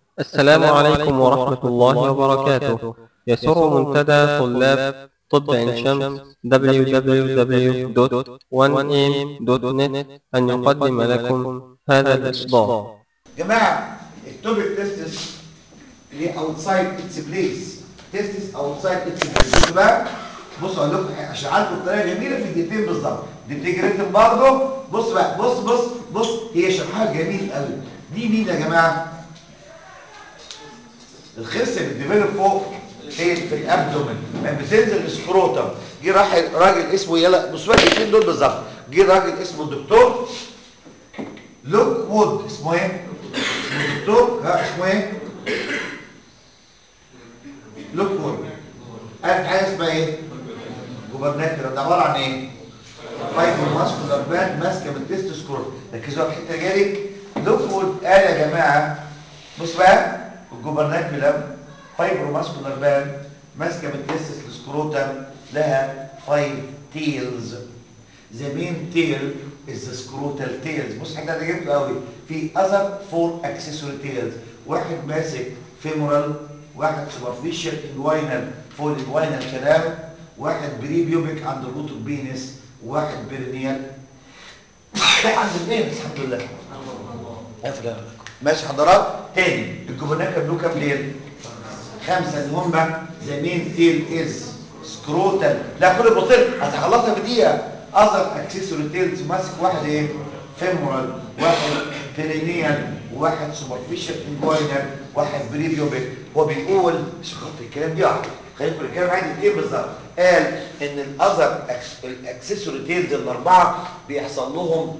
السلام عليكم ورحمة الله وبركاته يسر منتدى طلاب طب عين شمس www.1am.net أن يقدم لكم هذا الإصدار جماعه التوبيك تيستس اللي اوتسايد اتس بليس تيستس اوتسايد اتس بليس بصوا بقى بصوا اقول لكم اشرح لكم بطريقه جميله في دقيقتين بالظبط دي بتيجي ريتم برضه بص بقى بص بص بص هي شرحها جميل قوي دي مين يا جماعه الخصيه بتديفلوب فوق هي في الابدومن لما بتنزل السكروتم جه راح راجل اسمه يلا بصوا بقى الاثنين دول بالظبط جه راجل اسمه الدكتور لوك وود اسمه ايه؟ اسمه الدكتور ها اسمه ايه؟ لوك وود عارف حاجه اسمها ايه؟ جوبرناكر ده عباره عن ايه؟ فايبر ماسكولار باند ماسكه من التستوسكروت ركزوا على الحته دي لوك وود قال يا جماعه بص بقى الجوبرناكولم فايبر ماسكولار باند ماسكه من التستس السكروتم لها فايف تيلز The main tail is the scrotal tails بص حاجه ده جبته قوي في other four accessory tails واحد ماسك femoral واحد superficial inguinal فوق الانجوينال كلام واحد بريبيوبيك عند الروت بينس واحد بيرينيال عند البينس الحمد لله ألف لا ماشي حضرات تاني الجوبرناكا له كام ليل خمسه اللي هم ذا مين تيل از سكروتال لا كل بطيء هتخلصها في دقيقه اذر اكسسوري تيلز ماسك واحد ايه فيمورال واحد بيرينيال واحد سوبرفيشال انجوينال واحد بريبيوبيك هو بيقول مش خط الكلام دي واحد خليكم الكلام عادي ايه بالظبط قال ان الاذر الاكسسوري تيلز الاربعه بيحصل لهم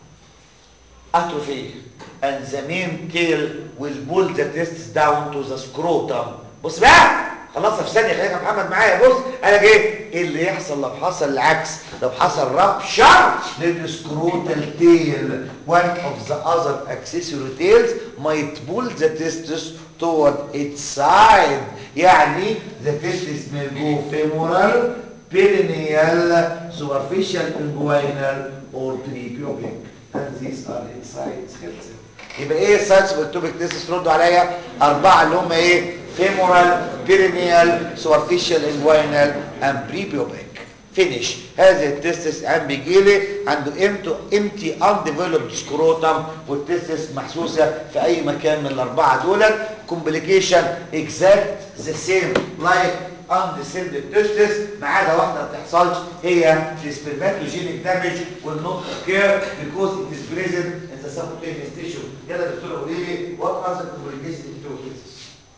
atrophy and the main tail will pull the testes down to the scrotum بص بقى خلصها في ثانيه خليك يا محمد معايا بص انا جاي ايه اللي يحصل لو حصل العكس لو حصل رابشر للسكروتال تيل one of the other accessory tails might pull the testis toward its side يعني the testis may go femoral perineal superficial inguinal or prepubic and these are insides خلصت يبقى ايه السايتس بالتوبيك تيست ردوا عليا اربعه اللي هم ايه فيمورال بيرينيال سوبرفيشال انجوينال اند بريبيوبيك فينيش هذه التستس عم بيجي لي عنده امتو امتي انديفلوبد سكروتم والتستس محسوسه في اي مكان من الاربعه دولت كومبليكيشن اكزاكت ذا سيم لايك undescended testis ما عدا واحده ما بتحصلش هي السبرماتوجينيك دامج will not occur because it is present in the subcutaneous tissue يلا دكتور قولي لي what are the complications in two cases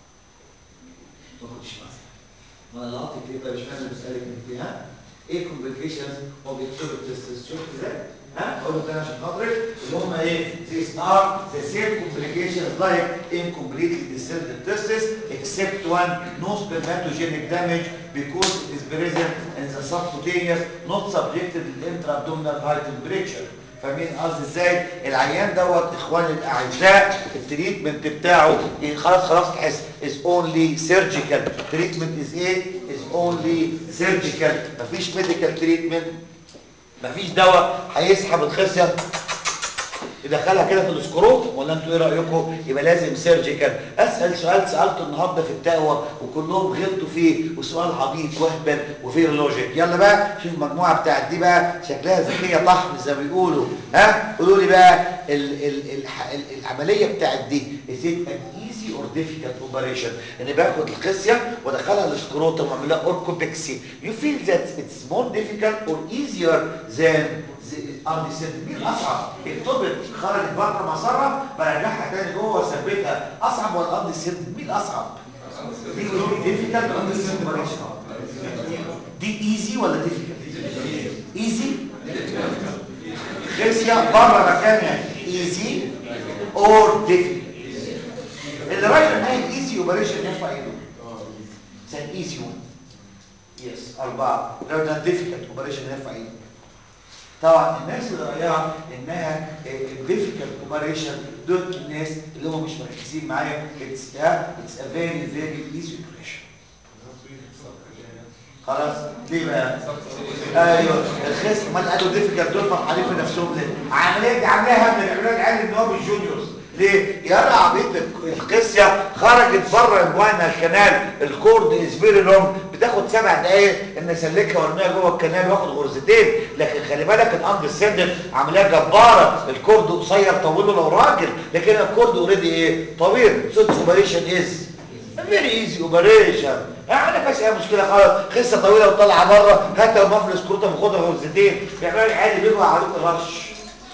ما كنتش مثلا وانا اللي عاطي كده مش فاهم بسالك انت ها ايه complications of ectopic testis شفت ازاي ها اقول لك عشان خاطرك اللي هم ايه these are the same complications like incompletely descended testis except one no spermatogenic damage because it is present in the subcutaneous not subjected to intra-abdominal high temperature فاهمين قصدي ازاي العيان دوت اخواني الاعزاء التريتمنت بتاعه إيه خلاص خلاص تحس is only surgical treatment is ايه is only surgical مفيش medical treatment مفيش دواء هيسحب الخصيه يدخلها كده في الاسكروت ولا انتوا ايه رايكم يبقى لازم سيرجيكال اسال سؤال سالته النهارده في التقوى وكلهم غلطوا فيه وسؤال عبيط وهبل وفيه لوجيك يلا بقى شوف المجموعه بتاعت دي بقى شكلها ذكيه طحن زي ما بيقولوا ها قولوا لي بقى ال ال ال ال العمليه بتاعت دي is it an easy or difficult operation ان باخد الخصيه وادخلها الاسكروتوم واعمل لها اوركوبكسي you feel that it's more difficult or easier than undescended مين اصعب التوبل خرجت بره مسارها برجعها تاني جوه واثبتها اصعب ولا undescended مين اصعب دي difficult ولا undescended دي ايزي ولا difficult ايزي خصيه بره مكانها ايزي اور difficult اللي رايح ناحيه ايزي اوبريشن يرفع ايده سان ايزي وان يس اربعه لو ده difficult اوبريشن يرفع ايده طبعا الناس اللي رايها انها difficult operation دول الناس اللي هم مش مركزين معايا it's it's a very very easy operation خلاص ليه بقى ايوه الخصم ما قالوا difficult دول فرحانين في نفسهم ليه عمليه دي عاملاها من العلاج عالي ان هو بالجونيورز ليه يا عبيط القسيه خرجت بره الجوانا الكنال الكورد از فيري لونج بتاخد سبع دقايق ان اسلكها وارميها جوه الكنال واخد غرزتين لكن خلي بالك الاند سندل عمليه جباره الكورد قصير طويله لو راجل لكن الكورد اوريدي ايه طويل سوتس اوبريشن از فيري ايزي اوبريشن يعني ما فيهاش اي مشكله خالص خسه طويله وطالعه بره هات المفل سكروتم وخدها غرزتين بيعملوا عادي بيجوا عليك الرش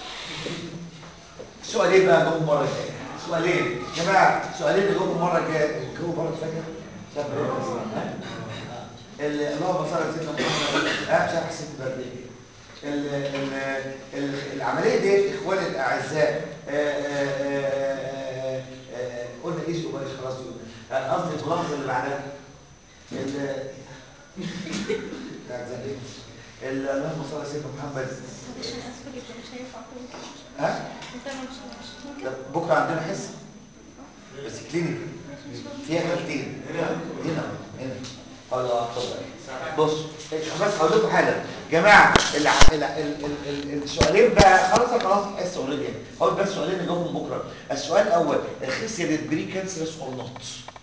سؤالين بقى جم المره الجايه سؤالين يا جماعه سؤالين اللي جم المره الجايه جو برضه فاكر فاكر ها ال- اللهم صل على سيدنا محمد اه مش عارف حسيت بقد ال- ال- ال- العمليه دي اخواني الاعزاء آه، آه، آه، آه، آه، قلنا ايزي وبلاش خلاص دي قلنا. آه، قصدي الملاحظه اللي بعدها ال- بتاعت زمان. ال- اللهم صل على سيدنا محمد مش اسفه جدا مش هينفع كده ها انت مش مش ممكن لا، بكره عندنا حصه بس كلينيك فيها حالتين هنا هنا الله اتفضل بص بس هقول لكم حاجه جماعه الع... الع... ال... ال... ال... السؤالين بقى خلاص خلاص الحصه اوريدي هقول بس سؤالين نجاوبهم بكره السؤال الاول الخسر بري كانسرس اور نوت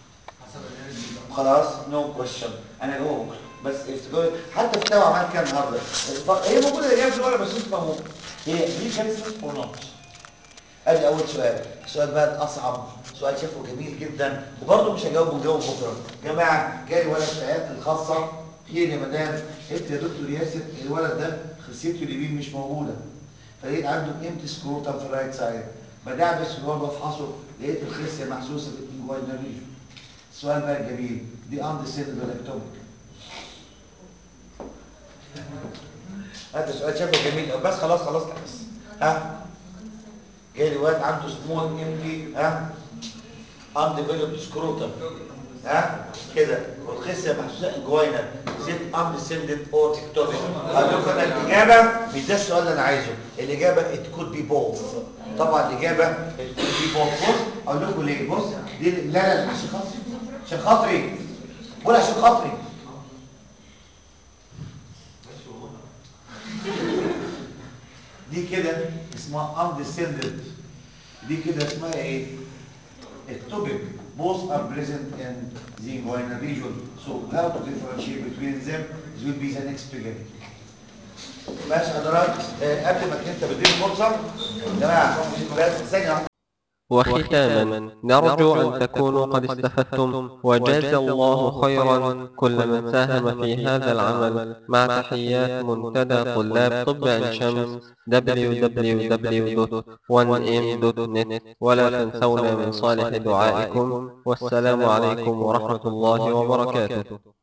خلاص نو كويشن انا جاوبه بكره بس افتكروا حتى في التوعيه عملت كام النهارده هي موجوده الاجابه في الورقه بس انتوا فاهموها هي بري كانسرس اور نوت ادي اول سؤال السؤال بقى الاصعب سؤال شافه جميل جدا وبرضه مش هجاوبه نجاوب بكره يا جماعه جاي ولد في عيادتي الخاصه فين يا مدام قلت يا دكتور ياسر الولد ده خصيته اليمين مش موجوده فلقيت عنده امتي سكروتم في الرايت سايد بدعبس في الولد بفحصه لقيت الخصيه محسوسه في الانجوينال ريجن السؤال بقى الجميل دي اند سيلد ولا اكتوبك هذا سؤال شافه جميل بس خلاص خلاص بس ها جالي واد عنده سمول امبي ها انديفلوبد سكروتم ها كده والخصيه محسوسه انجوينال زيت ام سندد اور اكتوبيك اقول لكم انا الاجابه مش ده السؤال اللي انا عايزه الاجابه ات كود بي بوث طبعا الاجابه ات كود بي بوث بص اقول لكم ليه بص دي لا لا عشان خاطري عشان خاطري قول عشان خاطري دي كده اسمها undescended دي كده اسمها ايه ectopic both are present in the inguinal region so how to differentiate between them this will be the next figure ماشي حضرتك آه، قبل ما انت بديني فرصه يا جماعه بس ثانيه واحدة. وختاما نرجو أن تكونوا قد استفدتم وجاز الله خيرا كل من ساهم في هذا العمل مع تحيات منتدى طلاب طب عين شمس www.1m.net ولا تنسونا من صالح دعائكم والسلام عليكم ورحمة الله وبركاته